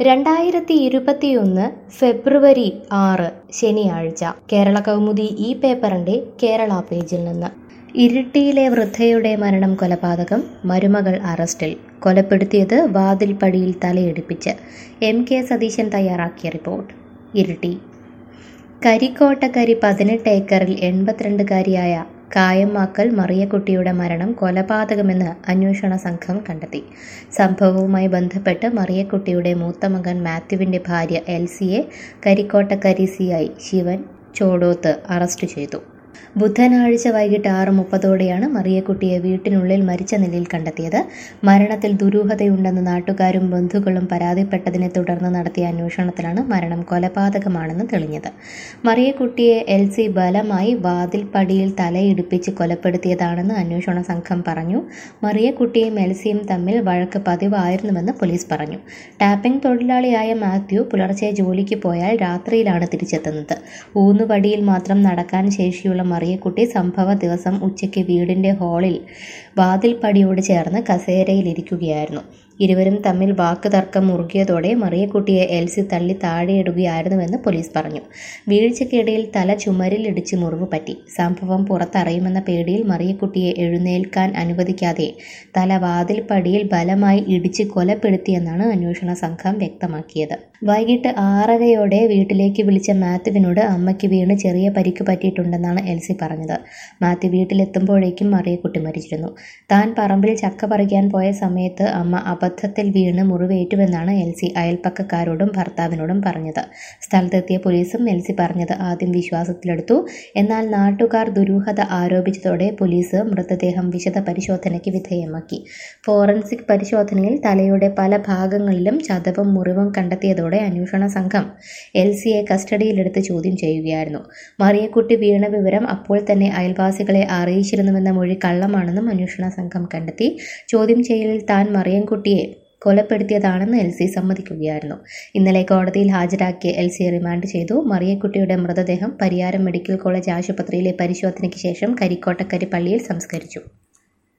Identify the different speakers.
Speaker 1: രണ്ടായിരത്തി ഇരുപത്തിയൊന്ന് ഫെബ്രുവരി ആറ് ശനിയാഴ്ച കേരള കൗമുദി ഈ പേപ്പറിന്റെ കേരള പേജിൽ നിന്ന് ഇരിട്ടിയിലെ വൃദ്ധയുടെ മരണം കൊലപാതകം മരുമകൾ അറസ്റ്റിൽ കൊലപ്പെടുത്തിയത് വാതിൽപ്പടിയിൽ തലയിടിപ്പിച്ച് എം കെ സതീശൻ തയ്യാറാക്കിയ റിപ്പോർട്ട് ഇരിട്ടി കരിക്കോട്ടക്കരി പതിനെട്ട് ഏക്കറിൽ എൺപത്തിരണ്ടുകാരിയായ കായമ്മാക്കൽ മറിയക്കുട്ടിയുടെ മരണം കൊലപാതകമെന്ന് അന്വേഷണ സംഘം കണ്ടെത്തി സംഭവവുമായി ബന്ധപ്പെട്ട് മറിയക്കുട്ടിയുടെ മൂത്ത മകൻ മാത്യുവിന്റെ ഭാര്യ എൽസിയെ Karikottakari C I Sivan Chodoth arrest ചെയ്തു ബുധനാഴ്ച വൈകിട്ട് ആറ് മുപ്പതോടെയാണ് മറിയക്കുട്ടിയെ വീട്ടിനുള്ളിൽ മരിച്ച നിലയിൽ കണ്ടെത്തിയത് മരണത്തിൽ ദുരൂഹതയുണ്ടെന്ന് നാട്ടുകാരും ബന്ധുക്കളും പരാതിപ്പെട്ടതിനെ തുടർന്ന് നടത്തിയ അന്വേഷണത്തിലാണ് മരണം കൊലപാതകമാണെന്ന് തെളിഞ്ഞത് മറിയക്കുട്ടിയെ എൽ സി ബലമായി വാതിൽപ്പടിയിൽ തലയിടിപ്പിച്ച് കൊലപ്പെടുത്തിയതാണെന്ന് അന്വേഷണ സംഘം പറഞ്ഞു മറിയക്കുട്ടിയും എൽസിയും തമ്മിൽ വഴക്ക് പതിവായിരുന്നുവെന്ന് പോലീസ് പറഞ്ഞു ടാപ്പിംഗ് തൊഴിലാളിയായ മാത്യു പുലർച്ചെ ജോലിക്ക് പോയാൽ രാത്രിയിലാണ് തിരിച്ചെത്തുന്നത് ഊന്നുവടിയിൽ മാത്രം നടക്കാൻ ശേഷിയുള്ള മറിയക്കുട്ടി സംഭവ ദിവസം ഉച്ചയ്ക്ക് വീടിന്റെ ഹാളിൽ വാതിൽപ്പടിയോട് ചേർന്ന് കസേരയിലിരിക്കുകയായിരുന്നു ഇരുവരും തമ്മിൽ വാക്കുതർക്കം മുറുകിയതോടെ മറിയക്കുട്ടിയെ എൽസി തള്ളി താഴെയിടുകയായിരുന്നുവെന്ന് പോലീസ് പറഞ്ഞു വീഴ്ചയ്ക്കിടയിൽ തല ചുമരിലിടിച്ച് മുറിവ് പറ്റി സംഭവം പുറത്തറിയുമെന്ന പേടിയിൽ മറിയക്കുട്ടിയെ എഴുന്നേൽക്കാൻ അനുവദിക്കാതെ തല വാതിൽപ്പടിയിൽ ബലമായി ഇടിച്ച് കൊലപ്പെടുത്തിയെന്നാണ് അന്വേഷണ സംഘം വ്യക്തമാക്കിയത് വൈകിട്ട് ആറരയോടെ വീട്ടിലേക്ക് വിളിച്ച മാത്യുവിനോട് അമ്മയ്ക്ക് വീണ് ചെറിയ പരിക്ക് പറ്റിയിട്ടുണ്ടെന്നാണ് എൽസി പറഞ്ഞത് മാത്യു വീട്ടിലെത്തുമ്പോഴേക്കും മറിയക്കുട്ടി മരിച്ചിരുന്നു താൻ പറമ്പിൽ ചക്ക പറിക്കാൻ പോയ സമയത്ത് അമ്മ അബദ്ധത്തിൽ വീണ് മുറിവേറ്റുവെന്നാണ് എൽസി അയൽപ്പക്കക്കാരോടും ഭർത്താവിനോടും പറഞ്ഞത് സ്ഥലത്തെത്തിയ പോലീസും എൽസി പറഞ്ഞത് ആദ്യം വിശ്വാസത്തിലെടുത്തു എന്നാൽ നാട്ടുകാർ ദുരൂഹത ആരോപിച്ചതോടെ പോലീസ് മൃതദേഹം വിശദ പരിശോധനയ്ക്ക് വിധേയമാക്കി ഫോറൻസിക് പരിശോധനയിൽ തലയുടെ പല ഭാഗങ്ങളിലും ചതവും മുറിവും കണ്ടെത്തിയതോടെ അന്വേഷണ സംഘം എൽസിയെ കസ്റ്റഡിയിലെടുത്ത് ചോദ്യം ചെയ്യുകയായിരുന്നു മറിയക്കുട്ടി വീണ വിവരം അപ്പോൾ തന്നെ അയൽവാസികളെ അറിയിച്ചിരുന്നുവെന്ന മൊഴി കള്ളമാണെന്നും അന്വേഷണ സംഘം കണ്ടെത്തി ചോദ്യം ചെയ്യലിൽ താൻ മറിയൻകുട്ടിയെ കൊലപ്പെടുത്തിയതാണെന്ന് എൽ സി സമ്മതിക്കുകയായിരുന്നു ഇന്നലെ കോടതിയിൽ ഹാജരാക്കിയ എൽ സിയെ റിമാൻഡ് ചെയ്തു മറിയക്കുട്ടിയുടെ മൃതദേഹം പരിയാരം മെഡിക്കൽ കോളേജ് ആശുപത്രിയിലെ പരിശോധനയ്ക്ക് ശേഷം കരിക്കോട്ടക്കരി പള്ളിയിൽ സംസ്കരിച്ചു